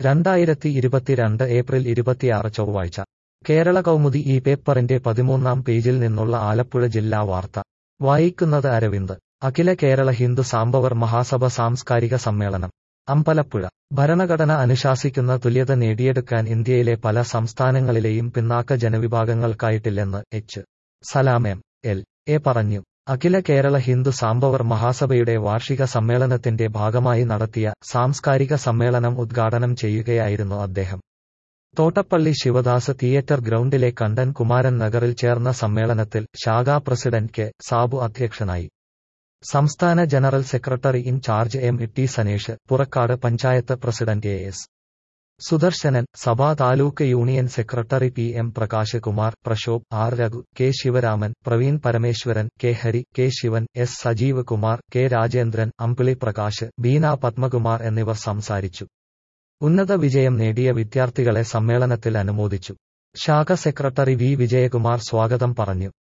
രണ്ടായിരത്തി ഇരുപത്തിരണ്ട് ഏപ്രിൽ ഇരുപത്തിയാറ് ചൊവ്വാഴ്ച കേരള കൗമുദി ഈ പേപ്പറിന്റെ പതിമൂന്നാം പേജിൽ നിന്നുള്ള ആലപ്പുഴ ജില്ലാ വാർത്ത വായിക്കുന്നത് അരവിന്ദ് അഖില കേരള ഹിന്ദു സാംബവർ മഹാസഭ സാംസ്കാരിക സമ്മേളനം അമ്പലപ്പുഴ ഭരണഘടന അനുശാസിക്കുന്ന തുല്യത നേടിയെടുക്കാൻ ഇന്ത്യയിലെ പല സംസ്ഥാനങ്ങളിലെയും പിന്നാക്ക ജനവിഭാഗങ്ങൾക്കായിട്ടില്ലെന്ന് H Salam M L A പറഞ്ഞു അഖില കേരള ഹിന്ദു സാംബവർ മഹാസഭയുടെ വാർഷിക സമ്മേളനത്തിന്റെ ഭാഗമായി നടത്തിയ സാംസ്കാരിക സമ്മേളനം ഉദ്ഘാടനം ചെയ്യുകയായിരുന്നു അദ്ദേഹം തോട്ടപ്പള്ളി ശിവദാസ് തിയേറ്റർ ഗ്രൗണ്ടിലെ കണ്ടൻ കുമാരൻ നഗറിൽ ചേർന്ന സമ്മേളനത്തിൽ ശാഖാ പ്രസിഡന്റ് കെ സാബു അധ്യക്ഷനായി സംസ്ഥാന general secretary in charge M T Sanesh Purakkad panchayat president A S Sudarsanan സഭാ taluk union secretary P M Prakash Kumar Prashobh R Raghu K Sivaraman Praveen Parameswaran K Hari K Sivan S Sajeev Kumar K Rajendran Ambili Prakash Beena Padmakumar എന്നിവർ സംസാരിച്ചു ഉന്നത വിജയം നേടിയ വിദ്യാർത്ഥികളെ സമ്മേളനത്തിൽ അനുമോദിച്ചു ശാഖ സെക്രട്ടറി വി വിജയകുമാർ സ്വാഗതം പറഞ്ഞു